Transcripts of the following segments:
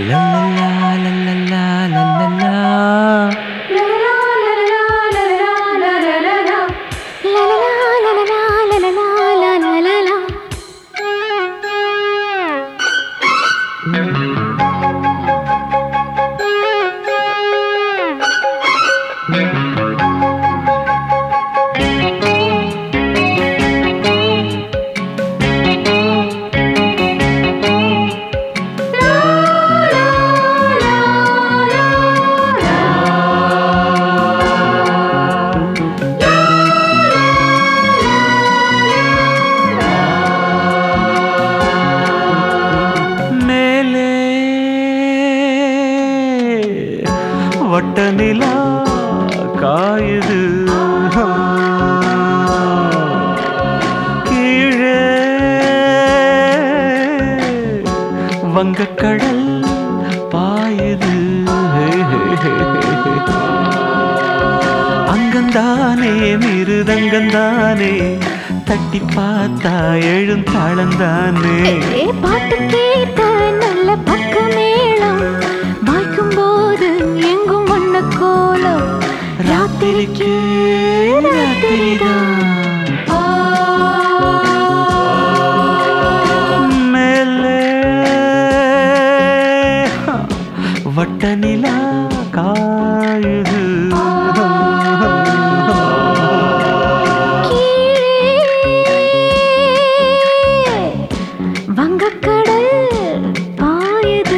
லல்லலா, லல்லலா, லல்லலா. மேலே வட்ட நிலா காயுது கீழே வங்கக்கடல் பாயுது அங்கந்தானே மிருதங்கந்தானே தட்டி பார்த்தா எழும் தாளந்தானே பாட்டு கேட்ட நல்ல பக்க மேளம் வாய்க்கும் போது எங்கும் வண்ண கோலம் ராத்திரிக்கு ராத்திரிதான் மேலே வட்ட நிலா காயுது கீழே வங்கக்கடல் பாயுது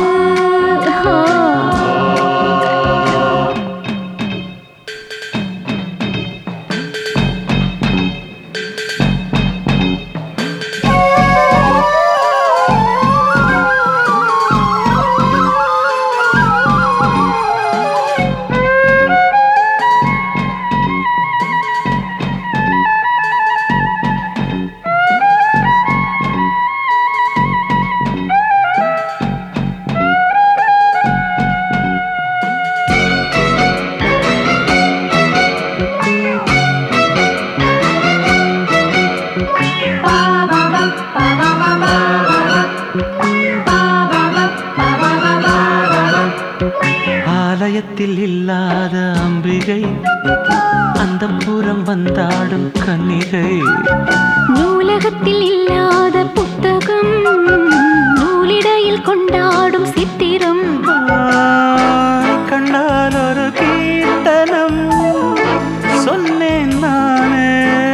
ஆலயத்தில் இல்லாத அம்பிகை அந்த புறம் வந்தாடும் கன்னிகை நூலகத்தில் இல்லாத புத்தகம் நூலிடையில் கொண்டாடும் சித்திரம் ஆ, கண்ணால் ஒரு கீர்த்தனம் சொன்னேன் நானே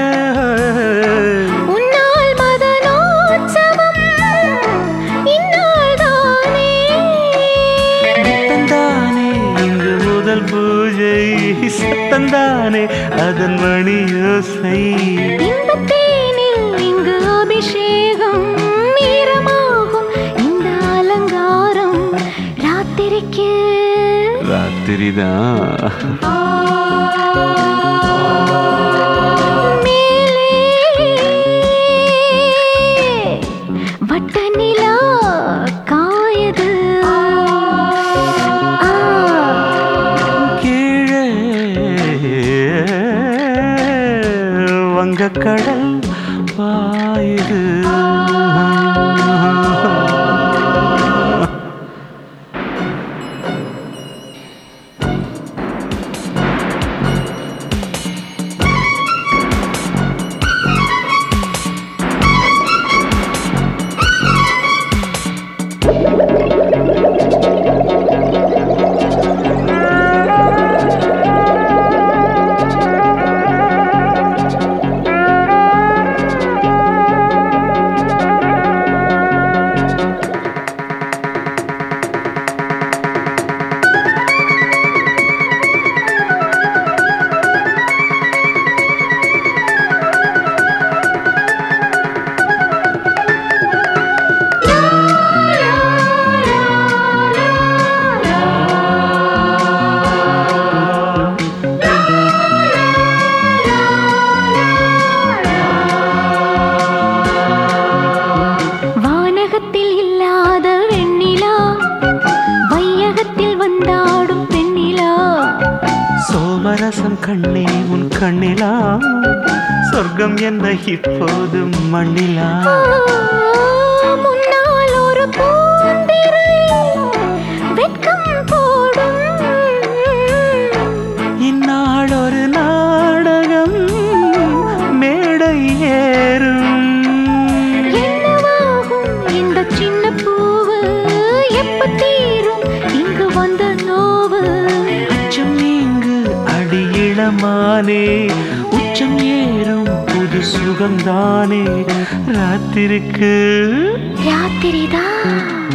உன்னால் மதனோற்சவம் இந்நாள் தானே தந்தானே இங்கு முதல் பூஜை சத்தந்தானே அதன் மணியோசை இன்பத்தேனில் இங்கு அபிஷேகம் ஈரமாகும் இந்த அலங்காரம் ராத்திரிக்கு ராத்திரிதான் மேலே வட்ட நிலா காயுது ஆ கீழே வங்கக்கடல் பாயுது வானகத்தில் இல்லாத வெண்ணிலா வையகத்தில் வந்தாடும் பெண்ணிலா சோமரசம் கண்ணே உன் கண்ணிலா சொர்க்கம் என்ன இப்போதும் மண்ணிலா ஆ, முன்னால் ஒரு பூந்திரை வெட்கம் போடும் இந்நாள் ஒரு நாடகம் மேடை ஏறும் என்னவாகும் இந்த சின்ன பூவு எப்ப தீரும் இங்கு வந்த நோவு அச்சம் நீங்கு அடியிளமானே உச்சம் ஏறும் புது சுகம்தானே ராத்திருக்கு ராத்திரிதான்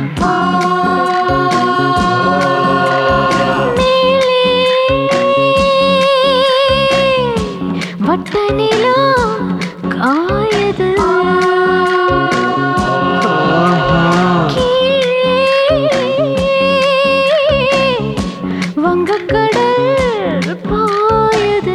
வட்ட நிலா காயது வங்கக்கடல் பாயது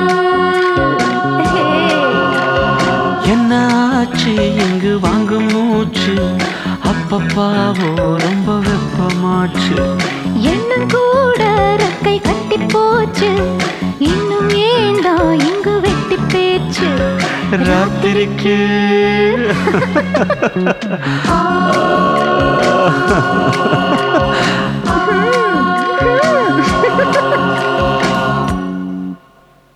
என்ன ஆச்சு இங்கு வாங்கும் மூச்சு அப்பப்பாவோ ரொம்ப வெப்பமாச்சு எண்ணம் கூட ரெக்கை கட்டி போச்சு இன்னும் ஏண்டா இங்கு வெட்டி பேச்சு ராத்திரிக்கு ஆ